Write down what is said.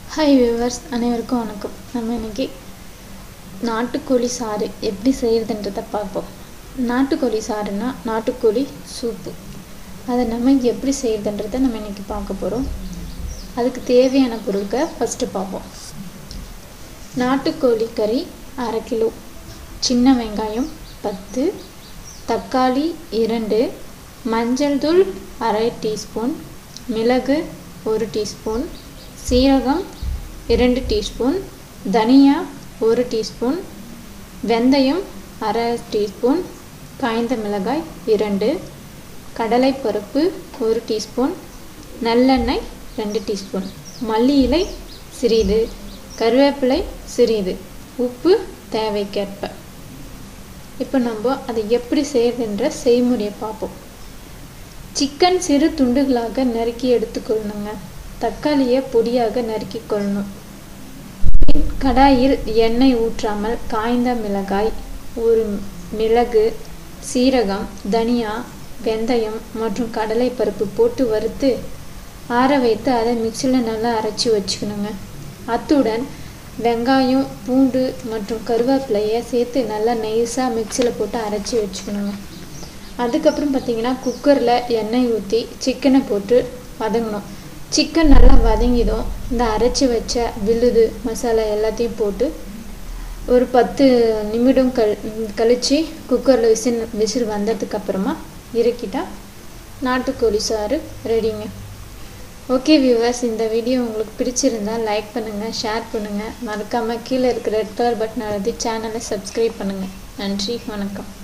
hi viewers அனைவருக்கும் வணக்கம் நம்ம இன்னைக்கு நாட்டுக்கோழி சாறு எப்படி செய்கிறதுன்றதை பார்ப்போம் நாட்டுக்கோழி சாறுனா நாட்டுக்கோழி சூப்பு அதை நம்ம எப்படி செய்கிறதுன்றதை நம்ம இன்னைக்கு பார்க்க போகிறோம் அதுக்கு தேவையான பொருட்களை ஃபஸ்ட்டு பார்ப்போம் நாட்டுக்கோழி கறி அரை கிலோ சின்ன வெங்காயம் பத்து தக்காளி இரண்டு மஞ்சள் தூள் அரை டீஸ்பூன் மிளகு ஒரு டீஸ்பூன் சீரகம் இரண்டு டீஸ்பூன் தனியா ஒரு டீஸ்பூன் வெந்தயம் அரை டீஸ்பூன் காய்ந்த மிளகாய் இரண்டு கடலைப்பருப்பு ஒரு டீஸ்பூன் நல்லெண்ணெய் ரெண்டு டீஸ்பூன் மல்லி இலை சிறிது கருவேப்பிலை சிறிது உப்பு தேவைக்கேற்ப இப்போ நம்ம அதை எப்படி செய்யறதுன்ற செய்முறையை பார்ப்போம் சிக்கன் சிறு துண்டுகளாக நறுக்கி எடுத்துக்கொள்ளணுங்க தக்காளியை பொடியாக நறுக்கி கொள்ளணும் கடாயில் எண்ணெய் ஊற்றாமல் காய்ந்த மிளகாய் ஒரு மிளகு சீரகம் தனியா வெந்தயம் மற்றும் கடலைப்பருப்பு போட்டு வறுத்து ஆற வைத்து அதை மிக்சியில் நல்லா அரைச்சி வச்சுக்கணுங்க அத்துடன் வெங்காயம் பூண்டு மற்றும் கருவேப்பிலையை சேர்த்து நல்லா நைஸாக மிக்சியில் போட்டு அரைச்சி வச்சுக்கணுங்க அதுக்கப்புறம் பார்த்தீங்கன்னா குக்கரில் எண்ணெய் ஊற்றி சிக்கனை போட்டு வதங்கணும் சிக்கன் நல்லா வதங்கிடும் இந்த அரைச்சி வச்ச விழுது மசாலா எல்லாத்தையும் போட்டு ஒரு பத்து நிமிடம் கழ் கழித்து குக்கரில் விசில் விசில் வந்ததுக்கு அப்புறமா இறக்கிட்டா நாட்டுக்கோழி சாறு ரெடிங்க ஓகே வியூவர்ஸ் இந்த வீடியோ உங்களுக்கு பிடிச்சிருந்தா லைக் பண்ணுங்கள் ஷேர் பண்ணுங்கள் மறக்காமல் கீழே இருக்கிற ரெட் கலர் பட்டன் அழுத்தி சேனலை சப்ஸ்கிரைப் பண்ணுங்கள் நன்றி வணக்கம்